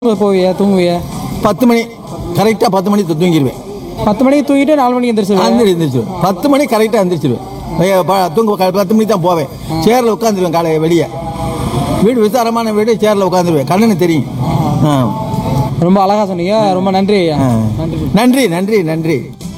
போவியா தூங்குவியா பத்து மணி கரெக்டாக பத்து மணி தூங்கிடுவேன் பத்து மணிக்கு தூங்கிட்டு நாலு மணிக்கு எந்திரிச்சு அந்த எந்திரிச்சிருவேன் பத்து மணி கரெக்டாக எந்திரிச்சிருவேன் ஐயா, ப- தூங்க க- பத்து மணிக்கு தான் போவேன் சேரில் உட்காந்துருவேன் காலை வெளியே வீடு விசாரமான வீடு சேரில் உட்காந்துருவேன் கண்ணுன்னு தெரியும் ஆ. ரொம்ப அழகா சொன்னீங்க ரொம்ப நன்றி ஐயா ஆ. நன்றி நன்றி நன்றி நன்றி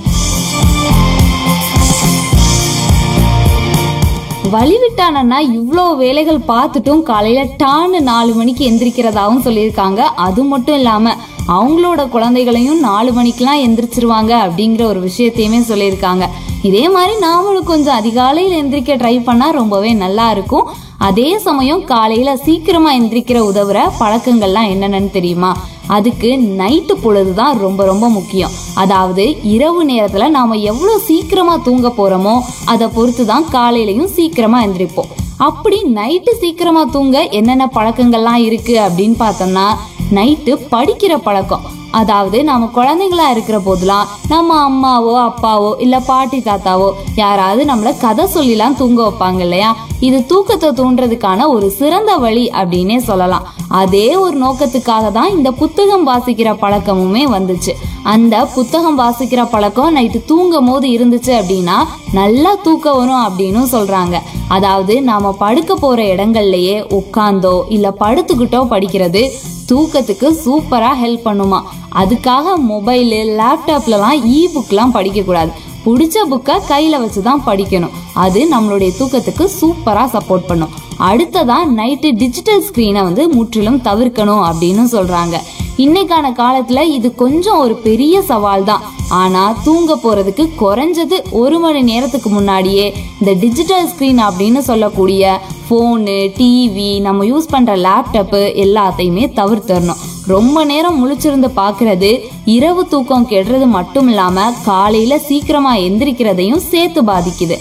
வழிவிட்டானா இவ்வளோ வேலைகள் பார்த்துட்டும் காலையில டான்னு நாலு மணிக்கு எந்திரிக்கிறதாவும் சொல்லியிருக்காங்க அது மட்டும் இல்லாம அவங்களோட குழந்தைகளையும் நாலு மணிக்கெல்லாம் எந்திரிச்சிருவாங்க அப்படிங்கிற ஒரு விஷயத்தையுமே சொல்லியிருக்காங்க இதே மாதிரி நாமளும் கொஞ்சம் அதிகாலையில் எந்திரிக்க ட்ரை பண்ணா ரொம்பவே நல்லா இருக்கும் அதே சமயம் காலையில சீக்கிரமா எந்திரிக்கிற உதவுற பழக்கங்கள்லாம் என்னென்னு தெரியுமா அதுக்கு நைட்டு பொழுது தான் ரொம்ப ரொம்ப முக்கியம் அதாவது இரவு நேரத்துல நாம எவ்வளவு சீக்கிரமா தூங்க போறோமோ அதை பொறுத்து தான் காலையிலயும் சீக்கிரமா எந்திரிப்போம் அப்படி நைட்டு சீக்கிரமா தூங்க என்னென்ன பழக்கங்கள்லாம் இருக்கு அப்படின்னு பார்த்தோம்னா நைட்டு படிக்கிற பழக்கம் அதாவது நம்ம குழந்தைங்களா இருக்கிற போதெல்லாம் நம்ம அம்மாவோ அப்பாவோ இல்ல பாட்டி தாத்தாவோ யாராவது நம்மள கதை சொல்லிலாம் தூங்க வைப்பாங்க இல்லையா இது தூக்கத்தை தூண்டுறதுக்கான ஒரு சிறந்த வழி அப்படின்னே சொல்லலாம் அதே ஒரு நோக்கத்துக்காக தான் இந்த புத்தகம் வாசிக்கிற பழக்கமுமே வந்துச்சு அந்த புத்தகம் வாசிக்கிற பழக்கம் நைட்டு தூங்கும் போது இருந்துச்சு அப்படின்னா நல்லா தூக்கம் வரும் அப்படின்னு சொல்றாங்க அதாவது நாம படுக்க போற இடங்கள்லயே உட்கார்ந்தோ இல்ல படுத்துக்கிட்டோ படிக்கிறது தூக்கத்துக்கு சூப்பரா ஹெல்ப் பண்ணுமா அதுக்காக மொபைலு லேப்டாப்லலாம் இ புக்லாம் படிக்கக்கூடாது பிடிச்ச புக்கை கையில் வச்சு தான் படிக்கணும் அது நம்மளுடைய தூக்கத்துக்கு சூப்பராக சப்போர்ட் பண்ணும் அடுத்ததா நைட்டு டிஜிட்டல் ஸ்க்ரீனை வந்து முற்றிலும் தவிர்க்கணும் அப்படின்னு சொல்கிறாங்க இன்னைக்கான காலத்தில் இது கொஞ்சம் ஒரு பெரிய சவால் தான் ஆனால் தூங்க போகிறதுக்கு குறைஞ்சது ஒரு மணி நேரத்துக்கு முன்னாடியே இந்த டிஜிட்டல் ஸ்க்ரீன் அப்படின்னு சொல்லக்கூடிய ஃபோனு டிவி நம்ம யூஸ் பண்ணுற லேப்டாப்பு எல்லாத்தையுமே தவிர்த்தரணும் ரொம்ப நேரம் முழிச்சிருந்து பார்க்கறது இரவு தூக்கம் கெடுறது மட்டும் இல்லாமல் காலையில் சீக்கிரமாக எந்திரிக்கிறதையும் சேர்த்து பாதிக்குது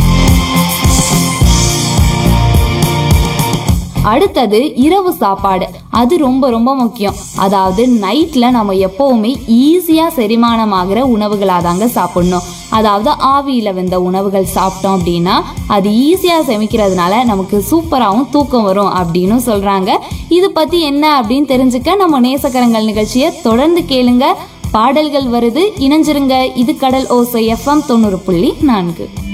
அடுத்தது இரவு சாப்பாடு அது ரொம்ப ரொம்ப முக்கியம் அதாவது நைட்ல நம்ம எப்பவுமே ஈஸியா செரிமானமாகிற உணவுகளாக தாங்க சாப்பிடணும் அதாவது ஆவியில வெந்த உணவுகள் சாப்பிட்டோம் அப்படின்னா அது ஈஸியா செமிக்கிறதுனால நமக்கு சூப்பராகவும் தூக்கம் வரும் அப்படின்னு சொல்றாங்க இது பத்தி என்ன அப்படின்னு தெரிஞ்சுக்க நம்ம நேசக்கரங்கள் நிகழ்ச்சியை தொடர்ந்து கேளுங்க பாடல்கள் வருது இணைஞ்சிருங்க இது கடல் ஓசை எஃப்எம் தொண்ணூறு புள்ளி நான்கு